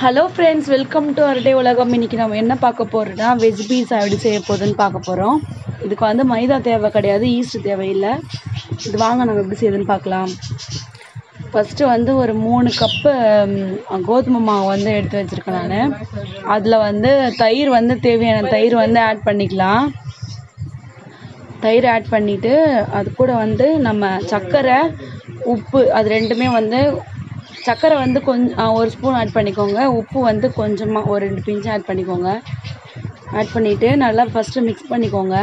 hello friends welcome to அரட்டை உலகம் இன்னைக்கு நம்ம என்ன பார்க்க போறோம்னா வெஜ் பீஸா எப்படி செய்ய போகுதுன்னு பார்க்க போகிறோம் இதுக்கு வந்து மைதா தேவை கிடையாது ஈஸ்ட் தேவையில்லை இது வாங்க நம்ம எப்படி செய்யுதுன்னு பார்க்கலாம் ஃபஸ்ட்டு வந்து ஒரு மூணு கப்பு கோதுமை மாவு வந்து எடுத்து வச்சுருக்கேன் நான் அதில் வந்து தயிர் வந்து தேவையான தயிர் வந்து ஆட் பண்ணிக்கலாம் தயிர் ஆட் பண்ணிவிட்டு அது கூட வந்து நம்ம சர்க்கரை உப்பு அது ரெண்டுமே வந்து சர்க்கரை வந்து கொஞ்சம் ஒரு ஸ்பூன் ஆட் பண்ணிக்கோங்க உப்பு வந்து கொஞ்சமாக ஒரு ரெண்டு பிஞ்சு ஆட் பண்ணிக்கோங்க ஆட் பண்ணிவிட்டு நல்லா ஃபஸ்ட்டு மிக்ஸ் பண்ணிக்கோங்க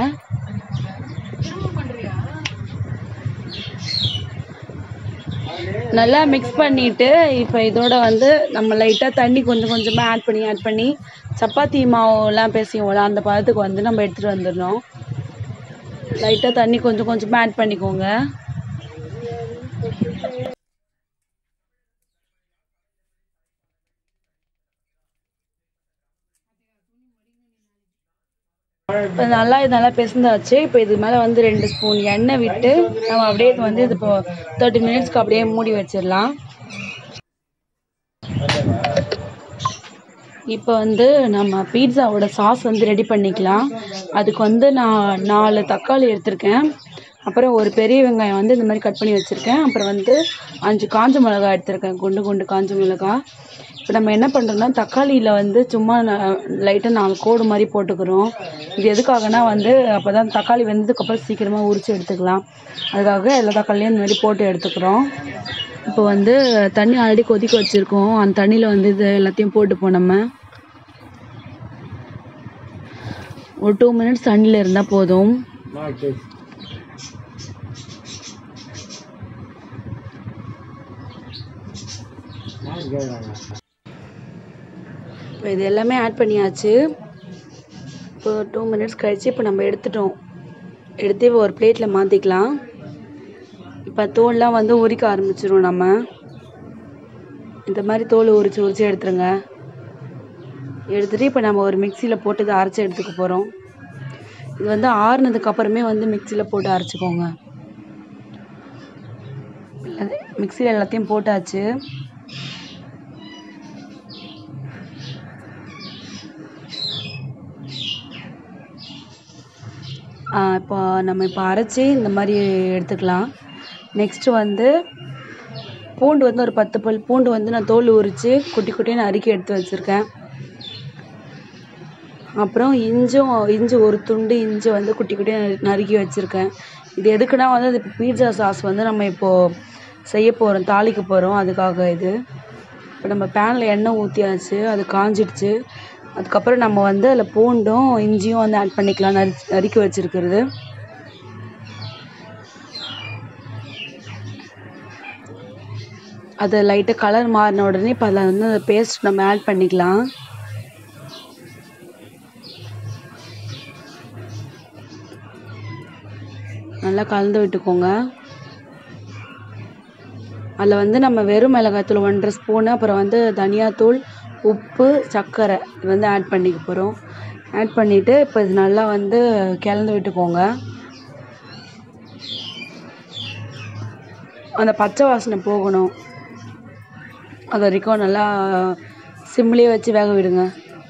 நல்லா மிக்ஸ் பண்ணிவிட்டு இப்போ இதோட வந்து நம்ம லைட்டாக தண்ணி கொஞ்சம் கொஞ்சமாக ஆட் பண்ணி ஆட் பண்ணி சப்பாத்தி மாவுலாம் பேசியோம்ல அந்த பதத்துக்கு வந்து நம்ம எடுத்துகிட்டு வந்துடணும் லைட்டாக தண்ணி கொஞ்சம் கொஞ்சமாக ஆட் பண்ணிக்கோங்க இப்போ நல்லா இது நல்லா பிசந்தாச்சு இப்போ இது மேலே வந்து ரெண்டு ஸ்பூன் எண்ணெய் விட்டு நம்ம அப்படியே இது வந்து இது இப்போ தேர்ட்டி மினிட்ஸ்க்கு அப்படியே மூடி வச்சிடலாம் இப்போ வந்து நம்ம பீட்சாவோட சாஸ் வந்து ரெடி பண்ணிக்கலாம் அதுக்கு வந்து நான் நாலு தக்காளி எடுத்திருக்கேன் அப்புறம் ஒரு பெரிய வெங்காயம் வந்து இந்த மாதிரி கட் பண்ணி வச்சுருக்கேன் அப்புறம் வந்து அஞ்சு காஞ்ச மிளகாய் எடுத்திருக்கேன் குண்டு குண்டு காஞ்ச மிளகாய் இப்போ நம்ம என்ன பண்ணுறோம்னா தக்காளியில் வந்து சும்மா லைட்டாக நாலு கோடு மாதிரி போட்டுக்கிறோம் இது எதுக்காகனா வந்து அப்போ தான் தக்காளி வெந்ததுக்கப்புறம் சீக்கிரமாக உரித்து எடுத்துக்கலாம் அதுக்காக எல்லா தக்காளியும் இந்த மாதிரி போட்டு எடுத்துக்கிறோம் இப்போ வந்து தண்ணி ஆல்ரெடி கொதிக்க வச்சுருக்கோம் அந்த தண்ணியில் வந்து இது எல்லாத்தையும் போட்டுப்போம் நம்ம ஒரு டூ மினிட்ஸ் தண்ணியில் இருந்தால் போதும் இப்போ இது எல்லாமே ஆட் பண்ணியாச்சு இப்போ டூ மினிட்ஸ் கழிச்சு இப்போ நம்ம எடுத்துட்டோம் எடுத்து இப்போ ஒரு பிளேட்டில் மாற்றிக்கலாம் இப்போ தோல்லாம் வந்து உரிக்க ஆரம்பிச்சிரும் நம்ம இந்த மாதிரி தோல் உரிச்சு உரிச்சு எடுத்துருங்க எடுத்துகிட்டு இப்போ நம்ம ஒரு மிக்சியில் போட்டு இதை அரைச்சி எடுத்துக்க போகிறோம் இது வந்து ஆறுனதுக்கு அப்புறமே வந்து மிக்சியில் போட்டு அரைச்சிக்கோங்க மிக்சியில் எல்லாத்தையும் போட்டாச்சு இப்போ நம்ம இப்போ அரைச்சி இந்த மாதிரி எடுத்துக்கலாம் நெக்ஸ்ட்டு வந்து பூண்டு வந்து ஒரு பத்து பல் பூண்டு வந்து நான் தோல் உரித்து குட்டி குட்டியாக நறுக்கி எடுத்து வச்சுருக்கேன் அப்புறம் இஞ்சும் இஞ்சி ஒரு துண்டு இஞ்சி வந்து குட்டி குட்டியாக நறுக்கி வச்சுருக்கேன் இது எதுக்குன்னா வந்து அது பீட்சா சாஸ் வந்து நம்ம இப்போது செய்ய போகிறோம் தாளிக்க போகிறோம் அதுக்காக இது இப்போ நம்ம பேனில் எண்ணெய் ஊற்றியாச்சு அது காஞ்சிடுச்சு அதுக்கப்புறம் நம்ம வந்து அதில் பூண்டும் இஞ்சியும் வந்து ஆட் பண்ணிக்கலாம் நறு நறுக்கி வச்சுருக்கிறது அது லைட்டாக கலர் மாறின உடனே இப்போ அதில் வந்து அந்த பேஸ்ட் நம்ம ஆட் பண்ணிக்கலாம் நல்லா கலந்து விட்டுக்கோங்க அதில் வந்து நம்ம வெறும் மிளகாய்த்தூள் ஒன்றரை ஸ்பூனு அப்புறம் வந்து தனியாத்தூள் உப்பு சர்க்கரை இது வந்து ஆட் பண்ணிக்க போகிறோம் ஆட் பண்ணிவிட்டு இப்போ இது நல்லா வந்து கிளந்து விட்டுக்கோங்க அந்த பச்சை வாசனை போகணும் அது வரைக்கும் நல்லா சிம்லேயே வச்சு வேக விடுங்க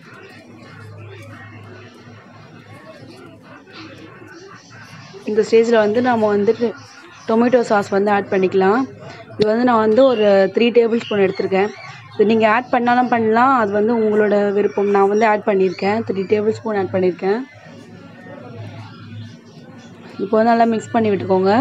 இந்த ஸ்டேஜில் வந்து நம்ம வந்துட்டு டொமேட்டோ சாஸ் வந்து ஆட் பண்ணிக்கலாம் இது வந்து நான் வந்து ஒரு த்ரீ டேபிள் ஸ்பூன் எடுத்திருக்கேன் இது நீங்கள் ஆட் பண்ணாலும் பண்ணலாம் அது வந்து உங்களோட விருப்பம் நான் வந்து ஆட் பண்ணியிருக்கேன் த்ரீ டேபிள் ஸ்பூன் ஆட் பண்ணியிருக்கேன் இப்போ வந்து நல்லா மிக்ஸ் பண்ணி விட்டுக்கோங்க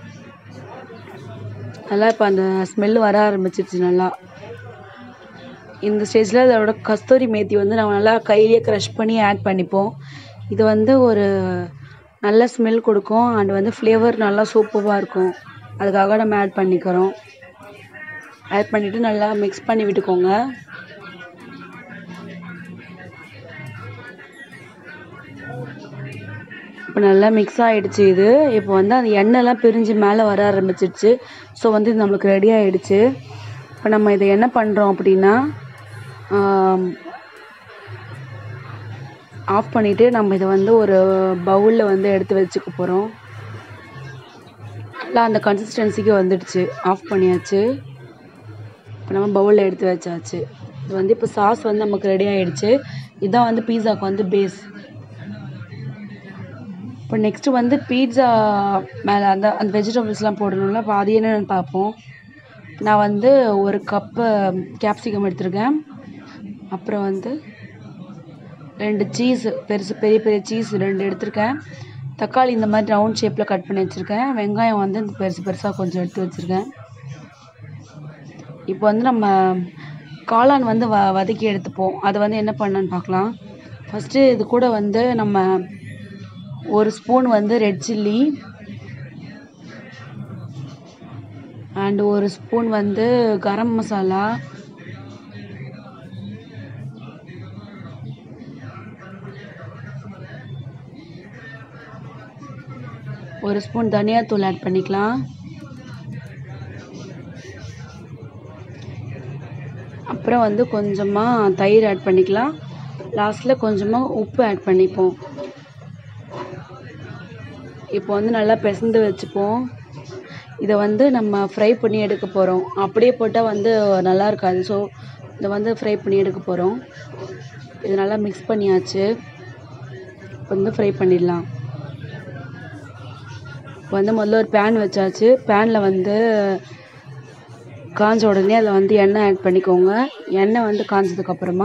நல்லா இப்போ அந்த ஸ்மெல் வர ஆரம்பிச்சிருச்சு நல்லா இந்த ஸ்டேஜில் அதோட கஸ்தூரி மேத்தி வந்து நம்ம நல்லா கையிலேயே க்ரஷ் பண்ணி ஆட் பண்ணிப்போம் இது வந்து ஒரு நல்ல ஸ்மெல் கொடுக்கும் அண்ட் வந்து ஃப்ளேவர் நல்லா சூப்பராக இருக்கும் அதுக்காக நம்ம ஆட் பண்ணிக்கிறோம் ஆட் பண்ணிவிட்டு நல்லா மிக்ஸ் பண்ணி விட்டுக்கோங்க இப்போ நல்லா மிக்ஸ் ஆகிடுச்சு இது இப்போ வந்து அந்த எண்ணெய்லாம் பிரிஞ்சு மேலே வர ஆரம்பிச்சிடுச்சு ஸோ வந்து இது நம்மளுக்கு ரெடி ஆகிடுச்சு இப்போ நம்ம இதை என்ன பண்ணுறோம் அப்படின்னா ஆஃப் பண்ணிவிட்டு நம்ம இதை வந்து ஒரு பவுலில் வந்து எடுத்து வச்சுக்க போகிறோம் நல்லா அந்த கன்சிஸ்டன்சிக்கு வந்துடுச்சு ஆஃப் பண்ணியாச்சு இப்போ நம்ம பவுலில் எடுத்து வச்சாச்சு இது வந்து இப்போ சாஸ் வந்து நமக்கு ரெடி ஆயிடுச்சு இதுதான் வந்து பீஸாக்கு வந்து பேஸ் இப்போ நெக்ஸ்ட்டு வந்து பீட்சா மேலே அந்த அந்த வெஜிடபிள்ஸ்லாம் போடணும்ல அப்போ அது என்னென்னு பார்ப்போம் நான் வந்து ஒரு கப்பு கேப்சிகம் எடுத்திருக்கேன் அப்புறம் வந்து ரெண்டு சீஸ் பெருசு பெரிய பெரிய சீஸ் ரெண்டு எடுத்திருக்கேன் தக்காளி இந்த மாதிரி ரவுண்ட் ஷேப்பில் கட் பண்ணி வச்சுருக்கேன் வெங்காயம் வந்து இந்த பெருசு பெருசாக கொஞ்சம் எடுத்து வச்சுருக்கேன் இப்போ வந்து நம்ம காளான் வந்து வ வதக்கி எடுத்துப்போம் அது வந்து என்ன பண்ணலான்னு பார்க்கலாம் ஃபஸ்ட்டு இது கூட வந்து நம்ம ஒரு ஸ்பூன் வந்து ரெட் சில்லி அண்ட் ஒரு ஸ்பூன் வந்து கரம் மசாலா ஒரு ஸ்பூன் தனியாத்தூள் ஆட் பண்ணிக்கலாம் அப்புறம் வந்து கொஞ்சமாக தயிர் ஆட் பண்ணிக்கலாம் லாஸ்ட்டில் கொஞ்சமாக உப்பு ஆட் பண்ணிப்போம் இப்போ வந்து நல்லா பிசைந்து வச்சுப்போம் இதை வந்து நம்ம ஃப்ரை பண்ணி எடுக்க போகிறோம் அப்படியே போட்டால் வந்து நல்லா இருக்காது ஸோ இதை வந்து ஃப்ரை பண்ணி எடுக்க போகிறோம் இது நல்லா மிக்ஸ் பண்ணியாச்சு இப்போ வந்து ஃப்ரை பண்ணிடலாம் இப்போ வந்து முதல்ல ஒரு பேன் வச்சாச்சு பேனில் வந்து காஞ்ச உடனே அதில் வந்து எண்ணெய் ஆட் பண்ணிக்கோங்க எண்ணெய் வந்து காஞ்சதுக்கப்புறமா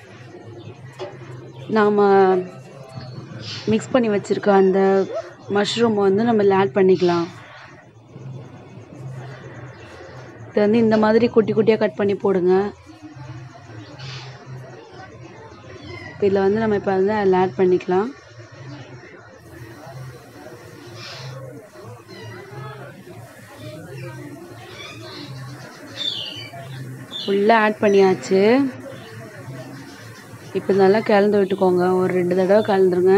நாம் மிக்ஸ் பண்ணி வச்சுருக்க அந்த மஷ்ரூமை வந்து நம்ம இதில் ஆட் பண்ணிக்கலாம் இது வந்து இந்த மாதிரி குட்டி குட்டியாக கட் பண்ணி போடுங்க இதில் வந்து நம்ம இப்போ வந்து அதில் ஆட் பண்ணிக்கலாம் ஃபுல்லாக ஆட் பண்ணியாச்சு இப்போ நல்லா கலந்து விட்டுக்கோங்க ஒரு ரெண்டு தடவை கலந்துருங்க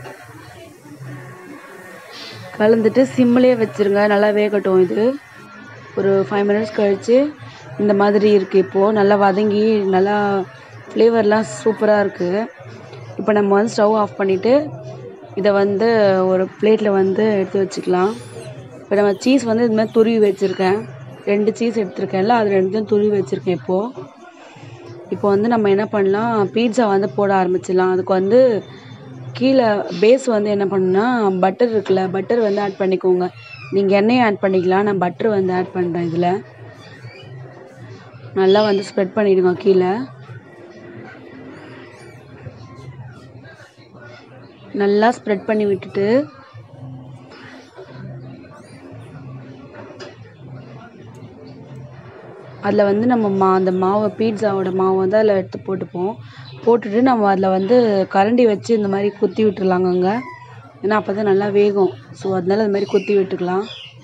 கலந்துட்டு சிம்மிலே வச்சுருங்க நல்லா வேகட்டும் இது ஒரு ஃபைவ் மினிட்ஸ் கழித்து இந்த மாதிரி இருக்குது இப்போது நல்லா வதங்கி நல்லா ஃப்ளேவர்லாம் சூப்பராக இருக்குது இப்போ நம்ம வந்து ஸ்டவ் ஆஃப் பண்ணிவிட்டு இதை வந்து ஒரு பிளேட்டில் வந்து எடுத்து வச்சுக்கலாம் இப்போ நம்ம சீஸ் வந்து இது மாதிரி துருவி வச்சுருக்கேன் ரெண்டு சீஸ் எடுத்திருக்கேன்ல அது ரெண்டுத்தையும் துருவி வச்சுருக்கேன் இப்போது இப்போ வந்து நம்ம என்ன பண்ணலாம் பீட்சா வந்து போட ஆரம்பிச்சிடலாம் அதுக்கு வந்து கீழே பேஸ் வந்து என்ன பண்ணுன்னா பட்டர் இருக்குல்ல பட்டர் வந்து ஆட் பண்ணிக்கோங்க நீங்கள் எண்ணெயை ஆட் பண்ணிக்கலாம் நான் பட்டர் வந்து ஆட் பண்ணுறேன் இதில் நல்லா வந்து ஸ்ப்ரெட் பண்ணிவிடுங்க கீழே நல்லா ஸ்ப்ரெட் பண்ணி விட்டுட்டு அதில் வந்து நம்ம மா அந்த மாவை பீட்சாவோட மாவை வந்து அதில் எடுத்து போட்டுப்போம் போட்டுட்டு நம்ம அதில் வந்து கரண்டி வச்சு இந்த மாதிரி குத்தி விட்டுறலாங்க அங்கே ஏன்னா அப்போ தான் நல்லா வேகும் ஸோ அதனால அது மாதிரி குத்தி விட்டுக்கலாம்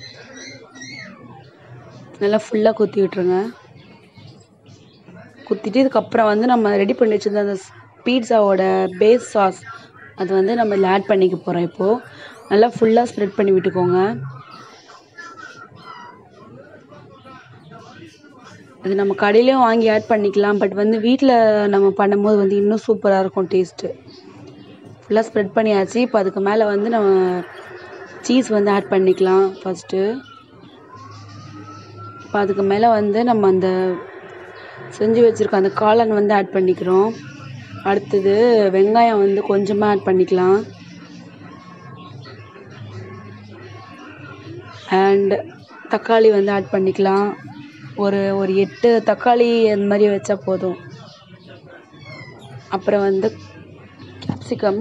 நல்லா ஃபுல்லாக குத்தி விட்டுருங்க குத்திட்டு இதுக்கப்புறம் வந்து நம்ம ரெடி பண்ணி வச்சிருந்த அந்த பீட்சாவோட பேஸ் சாஸ் அது வந்து நம்ம இதில் ஆட் பண்ணிக்க போகிறோம் இப்போது நல்லா ஃபுல்லாக ஸ்ப்ரெட் பண்ணி விட்டுக்கோங்க அது நம்ம கடையிலையும் வாங்கி ஆட் பண்ணிக்கலாம் பட் வந்து வீட்டில் நம்ம பண்ணும்போது வந்து இன்னும் சூப்பராக இருக்கும் டேஸ்ட்டு ஃபுல்லாக ஸ்ப்ரெட் பண்ணியாச்சு இப்போ அதுக்கு மேலே வந்து நம்ம சீஸ் வந்து ஆட் பண்ணிக்கலாம் ஃபஸ்ட்டு இப்போ அதுக்கு மேலே வந்து நம்ம அந்த செஞ்சு வச்சுருக்க அந்த காளான் வந்து ஆட் பண்ணிக்கிறோம் அடுத்தது வெங்காயம் வந்து கொஞ்சமாக ஆட் பண்ணிக்கலாம் அண்ட் தக்காளி வந்து ஆட் பண்ணிக்கலாம் ஒரு ஒரு எட்டு தக்காளி அந்த மாதிரி வச்சா போதும் அப்புறம் வந்து கேப்சிகம்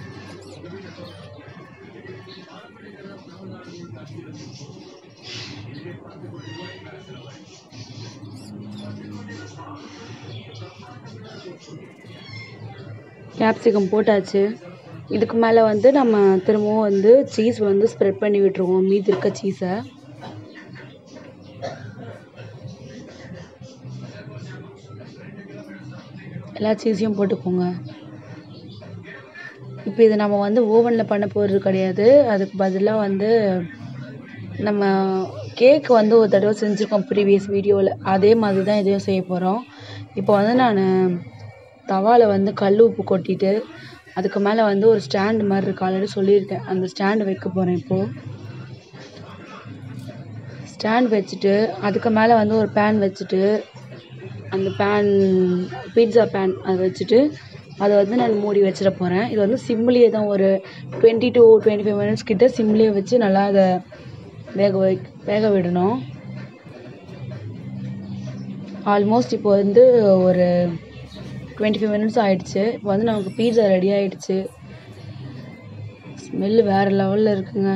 கேப்சிகம் போட்டாச்சு இதுக்கு மேலே வந்து நம்ம திரும்பவும் வந்து சீஸ் வந்து ஸ்ப்ரெட் பண்ணி விட்டுருவோம் மீதி இருக்க சீஸை எல்லா சீஸையும் போட்டுக்கோங்க இப்போ இதை நம்ம வந்து ஓவனில் பண்ண போகிறது கிடையாது அதுக்கு பதிலாக வந்து நம்ம கேக் வந்து ஒரு தடவை செஞ்சுருக்கோம் ப்ரீவியஸ் வீடியோவில் அதே மாதிரி தான் இதையும் செய்ய போகிறோம் இப்போ வந்து நான் தவாவில் வந்து கல் உப்பு கொட்டிட்டு அதுக்கு மேலே வந்து ஒரு ஸ்டாண்டு மாதிரி இருக்கு ஆல்ரெடி சொல்லியிருக்கேன் அந்த ஸ்டாண்டு வைக்க போகிறேன் இப்போது ஸ்டாண்ட் வச்சுட்டு அதுக்கு மேலே வந்து ஒரு பேன் வச்சுட்டு அந்த பேன் பீட்சா பேன் அதை வச்சுட்டு அதை வந்து நான் மூடி வச்சிட போகிறேன் இது வந்து சிம்லேயே தான் ஒரு twenty to twenty five minutes கிட்ட சிம்லேயே வச்சு நல்லா அதை வேக வை வேக விடணும் ஆல்மோஸ்ட் இப்போ வந்து ஒரு டுவெண்ட்டி ஃபைவ் மினிட்ஸ் ஆயிடுச்சு இப்போ வந்து நமக்கு பீட்சா ரெடி ஆயிடுச்சு ஸ்மெல்லு வேறு லெவலில் இருக்குங்க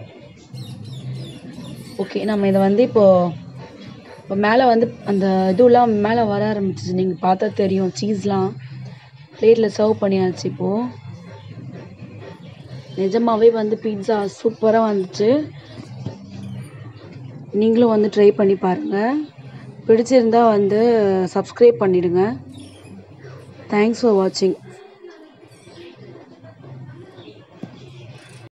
ஓகே நம்ம இதை வந்து இப்போது இப்போ மேலே வந்து அந்த இதுலாம் மேலே வர ஆரம்பிச்சிச்சு நீங்கள் பார்த்தா தெரியும் சீஸ்லாம் பிளேட்டில் சர்வ் பண்ணியாச்சு இப்போது நிஜமாவே வந்து பீட்சா சூப்பராக வந்துச்சு நீங்களும் வந்து ட்ரை பண்ணி பாருங்கள் பிடிச்சிருந்தா வந்து சப்ஸ்கிரைப் பண்ணிடுங்க தேங்க்ஸ் ஃபார் வாட்சிங்